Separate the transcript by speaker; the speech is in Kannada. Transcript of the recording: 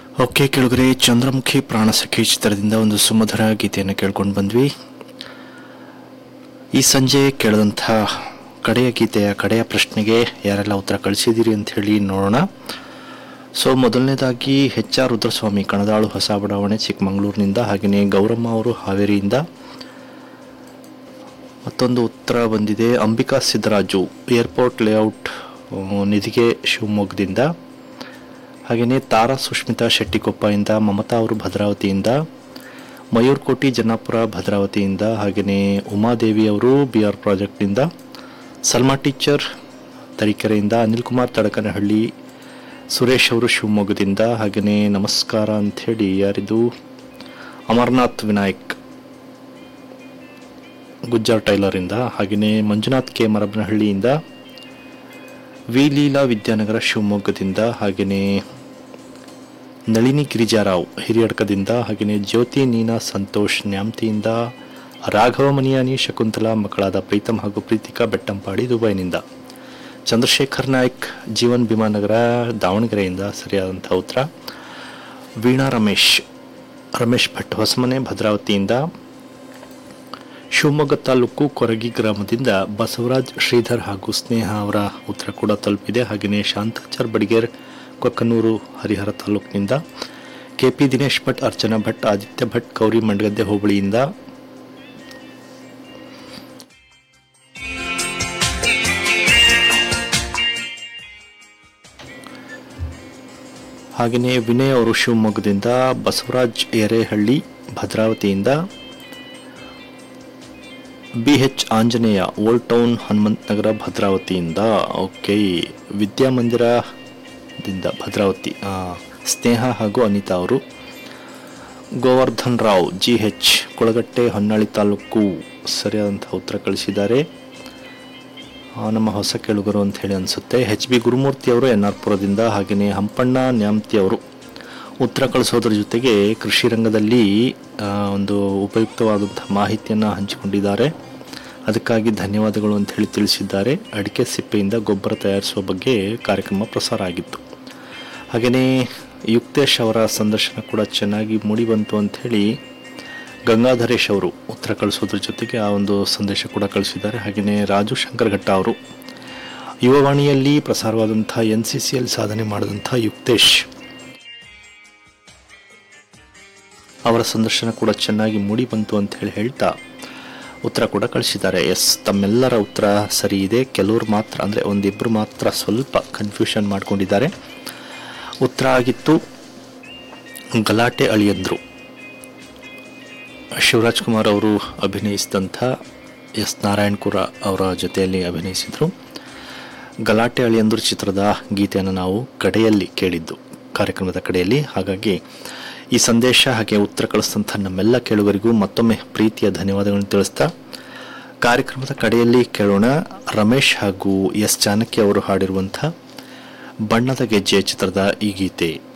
Speaker 1: ಓಕೆ ಕೆಳಗರೆ ಚಂದ್ರಮುಖಿ ಪ್ರಾಣಸಖಿ ಚಿತ್ರದಿಂದ ಒಂದು ಸುಮಧುರ ಗೀತೆಯನ್ನು ಕೇಳ್ಕೊಂಡು ಬಂದ್ವಿ ಈ ಸಂಜೆ ಕೇಳಿದಂಥ ಕಡೆಯ ಗೀತೆಯ ಕಡೆಯ ಪ್ರಶ್ನೆಗೆ ಯಾರೆಲ್ಲ ಉತ್ತರ ಕಳಿಸಿದ್ದೀರಿ ಅಂತ ಹೇಳಿ ನೋಡೋಣ ಸೊ ಮೊದಲನೇದಾಗಿ ಎಚ್ ಆರ್ ರುದ್ರಸ್ವಾಮಿ ಕಣದಾಳು ಹೊಸ ಬಡಾವಣೆ ಚಿಕ್ಕಮಗಳೂರಿನಿಂದ ಹಾಗೆಯೇ ಗೌರಮ್ಮ ಅವರು ಹಾವೇರಿಯಿಂದ ಮತ್ತೊಂದು ಉತ್ತರ ಬಂದಿದೆ ಅಂಬಿಕಾ ಸಿದ್ದರಾಜು ಏರ್ಪೋರ್ಟ್ ಲೇಔಟ್ ಆ, ನಿಧಿಗೆ ಶಿವಮೊಗ್ಗದಿಂದ ಹಾಗೆಯೇ ತಾರಾ ಸುಷ್ಮಿತಾ ಶೆಟ್ಟಿಕೊಪ್ಪಯಿಂದ ಮಮತಾ ಅವರು ಭದ್ರಾವತಿಯಿಂದ ಮಯೂರ್ ಕೋಟಿ ಜನ್ನಾಪುರ ಭದ್ರಾವತಿಯಿಂದ ಹಾಗೆಯೇ ಉಮಾದೇವಿ ಅವರು ಬಿ ಆರ್ ಪ್ರಾಜೆಕ್ಟ್ನಿಂದ ಸಲ್ಮಾ ಟೀಚರ್ ತರೀಕೆರೆಯಿಂದ ಅನಿಲ್ ಕುಮಾರ್ ತಡಕನಹಳ್ಳಿ ಸುರೇಶ್ ಅವರು ಶಿವಮೊಗ್ಗದಿಂದ ಹಾಗೆಯೇ ನಮಸ್ಕಾರ ಅಂಥೇಳಿ ಯಾರಿದು ಅಮರ್ನಾಥ್ ವಿನಾಯಕ್ ಗುಜ್ಜಾರ್ ಟೈಲರಿಂದ ಹಾಗೆಯೇ ಮಂಜುನಾಥ್ ಕೆ ಮರಬನಹಳ್ಳಿಯಿಂದ ವಿ ಲೀಲಾ ವಿದ್ಯಾನಗರ ಶಿವಮೊಗ್ಗದಿಂದ ಹಾಗೆಯೇ ನಳಿನಿ ಗಿರಿಜಾರಾವ್ ಹಿರಿಯಡ್ಕದಿಂದ ಹಾಗೆಯೇ ಜ್ಯೋತಿ ನೀನಾ ಸಂತೋಷ್ ನ್ಯಾಮ್ತಿಯಿಂದ ರಾಘವ ಮನಿಯಾನಿ ಶಕುಂತಲಾ ಮಕ್ಕಳಾದ ಪ್ರೀತಮ್ ಹಾಗೂ ಪ್ರೀತಿಕಾ ಬೆಟ್ಟಂಪಾಡಿ ದುಬೈನಿಂದ ಚಂದ್ರಶೇಖರ್ ನಾಯ್ಕ್ ಜೀವನ್ ಭೀಮಾನಗರ ದಾವಣಗೆರೆಯಿಂದ ಸರಿಯಾದಂಥ ಉತ್ತರ ವೀಣಾ ರಮೇಶ್ ರಮೇಶ್ ಭಟ್ ಹೊಸಮನೆ ಭದ್ರಾವತಿಯಿಂದ ಶಿವಮೊಗ್ಗ ತಾಲೂಕು ಕೊರಗಿ ಗ್ರಾಮದಿಂದ ಬಸವರಾಜ್ ಶ್ರೀಧರ್ ಹಾಗೂ ಸ್ನೇಹ ಅವರ ಉತ್ತರ ಕೂಡ ತಲುಪಿದೆ ಹಾಗೆಯೇ ಶಾಂತಾಚಾರ್ ಬಡಿಗೇರ್ ಕೊಕ್ಕನೂರು ಹರಿಹರ ತಾಲೂಕಿನಿಂದ ಕೆ ಪಿ ದಿನೇಶ್ ಭಟ್ ಅರ್ಚನಾ ಭಟ್ ಆದಿತ್ಯ ಭಟ್ ಗೌರಿ ಮಂಡಗದ್ದೆ ಹೋಬಳಿಯಿಂದ ಹಾಗೆಯೇ ವಿನಯ್ ಅವರು ಶಿವಮೊಗ್ಗದಿಂದ ಬಸವರಾಜ್ ಎರೆಹಳ್ಳಿ ಭದ್ರಾವತಿಯಿಂದ B H Anjaneya old town Hanumanthanagar ಭದ್ರಾವತಿಯಿಂದ ಓಕೆ ವಿದ್ಯಾಮಂದಿರದಿಂದ ಭದ್ರಾವತಿ ಆ, ಸ್ನೇಹ ಹಾಗೂ ಅನಿತಾ ಅವರು ಗೋವರ್ಧನ್ ರಾವ್ ಜಿ ಎಚ್ ಕೊಳಗಟ್ಟೆ ಹೊನ್ನಾಳಿ ತಾಲೂಕು ಸರಿಯಾದಂಥ ಉತ್ತರ ಕಳಿಸಿದ್ದಾರೆ ಆ, ನಮ್ಮ ಹೊಸ ಕೇಳುಗರು ಅಂತ ಹೇಳಿ ಅನಿಸುತ್ತೆ ಎಚ್ ಬಿ ಗುರುಮೂರ್ತಿ ಅವರು ಎನ್ ಆರ್ ಪುರದಿಂದ ಹಾಗೆಯೇ ಹಂಪಣ್ಣ ನ್ಯಾಮ್ತಿ ಅವರು ಉತ್ತರ ಕಳಿಸೋದ್ರ ಜೊತೆಗೆ ಕೃಷಿ ರಂಗದಲ್ಲಿ ಆ, ಒಂದು ಉಪಯುಕ್ತವಾದಂಥ ಮಾಹಿತಿಯನ್ನು ಹಂಚಿಕೊಂಡಿದ್ದಾರೆ ಅದಕ್ಕಾಗಿ ಧನ್ಯವಾದಗಳು ಅಂತ ಹೇಳಿ ತಿಳಿಸಿದ್ದಾರೆ ಅಡಿಕೆ ಸಿಪ್ಪೆಯಿಂದ ಗೊಬ್ಬರ ತಯಾರಿಸುವ ಬಗ್ಗೆ ಕಾರ್ಯಕ್ರಮ ಪ್ರಸಾರ ಆಗಿತ್ತು ಹಾಗೆಯೇ ಯುಕ್ತೇಶ್ ಅವರ ಸಂದರ್ಶನ ಕೂಡ ಚೆನ್ನಾಗಿ ಮೂಡಿ ಬಂತು ಅಂಥೇಳಿ ಗಂಗಾಧರೇಶ್ ಅವರು ಉತ್ತರ ಕಳಿಸೋದ್ರ ಜೊತೆಗೆ ಆ ಒಂದು ಸಂದೇಶ ಕೂಡ ಕಳಿಸಿದ್ದಾರೆ ಹಾಗೆಯೇ ರಾಜು ಶಂಕರ್ ಘಟ್ಟ ಅವರು ಯುವವಾಣಿಯಲ್ಲಿ ಪ್ರಸಾರವಾದಂಥ ಎನ್ ಸಿ ಸಿಯಲ್ಲಿ ಸಾಧನೆ ಮಾಡಿದಂಥ ಯುಕ್ತೇಶ್ ಅವರ ಸಂದರ್ಶನ ಕೂಡ ಚೆನ್ನಾಗಿ ಮೂಡಿ ಬಂತು ಅಂತ ಹೇಳಿ ಹೇಳ್ತಾ ಉತ್ತರ ಕೂಡ ಕಳಿಸಿದ್ದಾರೆ ಎಸ್ ತಮ್ಮೆಲ್ಲರ ಉತ್ತರ ಸರಿ ಇದೆ ಕೆಲವರು ಮಾತ್ರ ಅಂದರೆ ಒಂದಿಬ್ಬರು ಮಾತ್ರ ಸ್ವಲ್ಪ ಕನ್ಫ್ಯೂಷನ್ ಮಾಡ್ಕೊಂಡಿದ್ದಾರೆ ಉತ್ತರ ಆಗಿತ್ತು ಗಲಾಟೆ ಅಳಿಯಂದ್ರು ಶಿವರಾಜ್ ಕುಮಾರ್ ಅವರು ಅಭಿನಯಿಸಿದಂಥ ಎಸ್ ನಾರಾಯಣ್ ಕುರ ಅವರ ಜೊತೆಯಲ್ಲಿ ಅಭಿನಯಿಸಿದರು ಗಲಾಟೆ ಅಳಿಯಂದ್ರು ಚಿತ್ರದ ಗೀತೆಯನ್ನು ನಾವು ಕಡೆಯಲ್ಲಿ ಕೇಳಿದ್ದು ಕಾರ್ಯಕ್ರಮದ ಕಡೆಯಲ್ಲಿ ಹಾಗಾಗಿ ಈ ಸಂದೇಶ ಹಾಗೆ ಉತ್ತರ ಕಳಿಸಿದಂಥ ನಮ್ಮೆಲ್ಲ ಕೇಳುಗರಿಗೂ ಮತ್ತೊಮ್ಮೆ ಪ್ರೀತಿಯ ಧನ್ಯವಾದಗಳನ್ನು ತಿಳಿಸ್ತಾ ಕಾರ್ಯಕ್ರಮದ ಕಡೆಯಲ್ಲಿ ಕೇಳೋಣ ರಮೇಶ್ ಹಾಗೂ ಎಸ್ ಜಾನಕಿ ಅವರು ಹಾಡಿರುವಂಥ ಬಣ್ಣದ ಗೆಜ್ಜೆ ಚಿತ್ರದ ಈ ಗೀತೆ